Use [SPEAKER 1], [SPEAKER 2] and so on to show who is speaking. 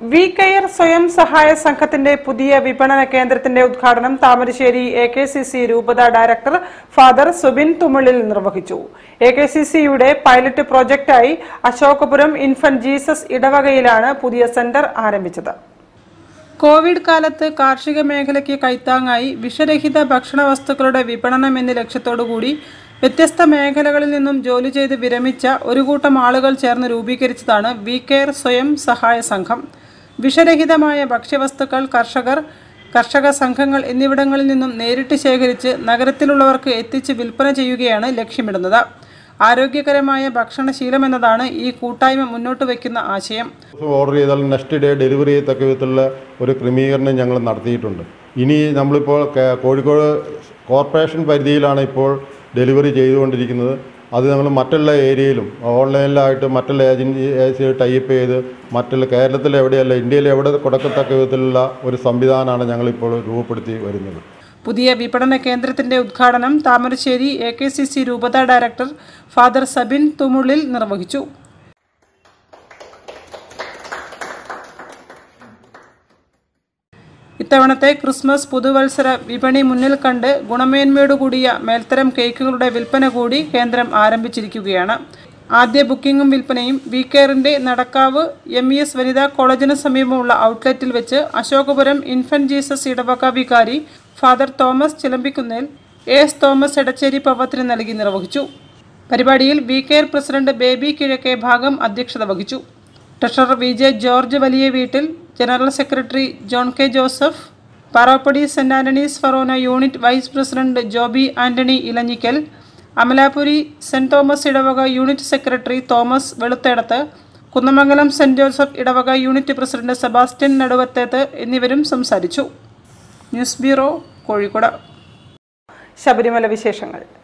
[SPEAKER 1] V care സ്വയം സഹായ സംഘത്തിന്റെ പുതിയ വിപണന കേന്ദ്രത്തിന്റെ ഉദ്ഘാടനം Thamarassery A K C C രൂപത ഡയറക്ടർ ഫാദർ സുബിൻ തുമ്മിളിൽ നിർവഹിച്ചു എ കെ സി സിയുടെ പൈലറ്റ് പ്രോജക്റ്റായി അശോകപുരം ഇൻഫന്റ് ജീസസ് ഇടവകയിലാണ് പുതിയ സെന്റർ ആരംഭിച്ചത് കോവിഡ് കാലത്ത് കാർഷിക മേഖലയ്ക്ക് കൈത്താങ്ങായി വിഷരഹിത ഭക്ഷണ വസ്തുക്കളുടെ വിപണനം എന്ന ലക്ഷ്യത്തോടുകൂടി വ്യത്യസ്ത മേഖലകളിൽ നിന്നും ജോലി ചെയ്ത് വിരമിച്ച ഒരു കൂട്ടം ആളുകൾ ചേർന്ന് രൂപീകരിച്ചതാണ് വി കെയർ സ്വയം സഹായ സംഘം വിഷരഹിതമായ ഭക്ഷ്യവസ്തുക്കൾ കർഷകർ കർഷക സംഘങ്ങൾ എന്നിവിടങ്ങളിൽ നിന്നും നേരിട്ട് ശേഖരിച്ച് നഗരത്തിലുള്ളവർക്ക് എത്തിച്ച് വിൽപ്പന ചെയ്യുകയാണ് ലക്ഷ്യമിടുന്നത് ആരോഗ്യകരമായ ഭക്ഷണശീലം എന്നതാണ് ഈ കൂട്ടായ്മ മുന്നോട്ട് വയ്ക്കുന്ന ആശയം
[SPEAKER 2] ഓർഡർ ചെയ്താൽ നെക്സ്റ്റ് ഡേ ഡെലിവറി ചെയ്യത്തക്ക വിധത്തിലുള്ള ഒരു ക്രമീകരണം ഞങ്ങൾ നടത്തിയിട്ടുണ്ട് ഇനി നമ്മളിപ്പോൾ കേ- കോഴിക്കോട് കോർപ്പറേഷൻ പരിധിയിലാണ് ഇപ്പോൾ ഡെലിവറി ചെയ്തുകൊണ്ടിരിക്കുന്നത് അത് ഞങ്ങൾ മറ്റുള്ള ഏരിയയിലും ഓൺലൈനിലായിട്ട് മറ്റുള്ള ഏജൻസി ടൈപ്പ് ചെയ്ത് മറ്റുള്ള കേരളത്തിൽ എവിടെയല്ല ഇന്ത്യയിൽ എവിടെ കൊടുക്കത്തക്ക വിധത്തിലുള്ള ഒരു സംവിധാനമാണ് ഞങ്ങളിപ്പോൾ രൂപപ്പെടുത്തി വരുന്നത്
[SPEAKER 1] പുതിയ വിപണന കേന്ദ്രത്തിന്റെ ഉദ്ഘാടനം Thamarassery A K C C രൂപത ഡയറക്ടർ ഫാദർ സബിൻ തുമുള്ളിൽ നിർവഹിച്ചു ഇത്തവണത്തെ ക്രിസ്മസ് പുതുവത്സര വിപണി മുന്നിൽ കണ്ട് ഗുണമേന്മയോടുകൂടിയ മേൽത്തരം കേക്കുകളുടെ വിൽപ്പന കൂടി കേന്ദ്രം ആരംഭിച്ചിരിക്കുകയാണ് ആദ്യ ബുക്കിംഗും വിൽപ്പനയും വി കെയറിന്റെ നടക്കാവ് എം ഇ എസ് വനിതാ കോളേജിന് സമീപമുള്ള ഔട്ട്ലെറ്റിൽ വെച്ച് അശോകപുരം ഇൻഫന്റ് ജീസസ് ഇടവക വികാരി father Thomas Chilambikkunnel A S Thomas Edachery പവത്തിന് നൽകി നിർവഹിച്ചു പരിപാടിയിൽ വി കെയർ പ്രസിഡന്റ് ബേബി കിഴക്കേ ഭാഗം അധ്യക്ഷത വഹിച്ചു ട്രഷറർ വി ജെ ജോർജ് വലിയ വീട്ടിൽ general secretary John K Joseph Paroppady saint Antony's forane unit vice president Joby Antony Elanjickal Amalapuri saint Thomas ഇടവക unit secretary Thomas Veluthedath Kunnamangalam saint Joseph ഇടവക യൂണിറ്റ് പ്രസിഡന്റ് സെബാസ്റ്റ്യൻ നടുവത്തേത്ത് എന്നിവരും സംസാരിച്ചു ന്യൂസ് ബ്യൂറോ കോഴിക്കോട് ശബരിമല വിശേഷങ്ങൾ